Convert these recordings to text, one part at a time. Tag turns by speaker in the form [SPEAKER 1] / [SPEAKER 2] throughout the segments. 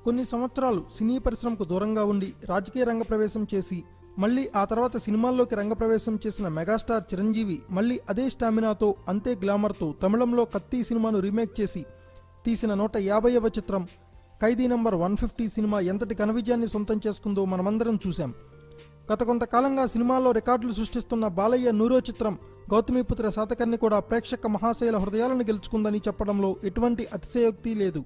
[SPEAKER 1] కొన్ని సంవత్సరాలు సినీ పరిశ్రమకు దూరంగా ఉండి రాజకీయ రంగ ప్రవేశం చేసి మళ్ళీ ఆ తర్వాత సినిమాల్లోకి రంగప్రవేశం చేసిన మెగాస్టార్ చిరంజీవి మళ్ళీ అదే స్టామినాతో అంతే గ్లామర్తో తమిళంలో కత్తి సినిమాను రీమేక్ చేసి తీసిన నూట యాభైవ చిత్రం ఖైదీ నంబర్ వన్ ఫిఫ్టీ సినిమా ఎంతటి ఘన విజయాన్ని సొంతం చేసుకుందో మనమందరం చూశాం గత కొంతకాలంగా సినిమాల్లో రికార్డులు సృష్టిస్తున్న బాలయ్య నూరో చిత్రం గౌతమిపుత్ర శాతకర్ణి కూడా ప్రేక్షక మహాశైల హృదయాలను గెలుచుకుందని చెప్పడంలో ఎటువంటి అతిశయోక్తి లేదు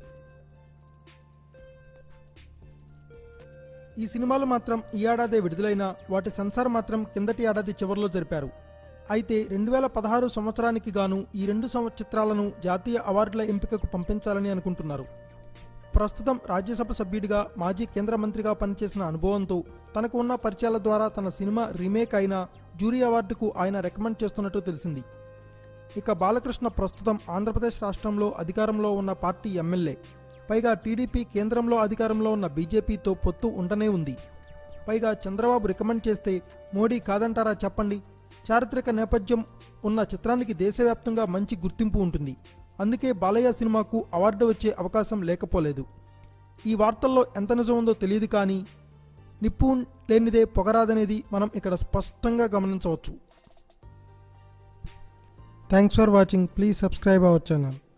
[SPEAKER 1] ఈ సినిమాలు మాత్రం ఈ ఏడాదే విడుదలైన వాటి సెన్సార్ మాత్రం కిందటి ఏడాది చివరిలో జరిపారు అయితే రెండు వేల పదహారు సంవత్సరానికి గాను ఈ రెండు సంవ చిత్రాలను జాతీయ అవార్డుల ఎంపికకు పంపించాలని అనుకుంటున్నారు ప్రస్తుతం రాజ్యసభ సభ్యుడిగా మాజీ కేంద్ర మంత్రిగా పనిచేసిన అనుభవంతో తనకు ఉన్న పరిచయాల ద్వారా తన సినిమా రీమేక్ అయిన జూరీ అవార్డుకు ఆయన రికమెండ్ చేస్తున్నట్టు తెలిసింది ఇక బాలకృష్ణ ప్రస్తుతం ఆంధ్రప్రదేశ్ రాష్ట్రంలో అధికారంలో ఉన్న పార్టీ ఎమ్మెల్యే పైగా టీడీపీ కేంద్రంలో అధికారంలో ఉన్న బీజేపీతో పొత్తు ఉండనే ఉంది పైగా చంద్రబాబు రికమెండ్ చేస్తే మోడీ కాదంటారా చెప్పండి చారిత్రక నేపథ్యం ఉన్న చిత్రానికి దేశవ్యాప్తంగా మంచి గుర్తింపు ఉంటుంది అందుకే బాలయ్య సినిమాకు అవార్డు వచ్చే అవకాశం లేకపోలేదు ఈ వార్తల్లో ఎంత నిజం ఉందో తెలియదు కానీ నిప్పు లేనిదే పొగరాదనేది మనం ఇక్కడ స్పష్టంగా గమనించవచ్చు thanks for watching please subscribe our channel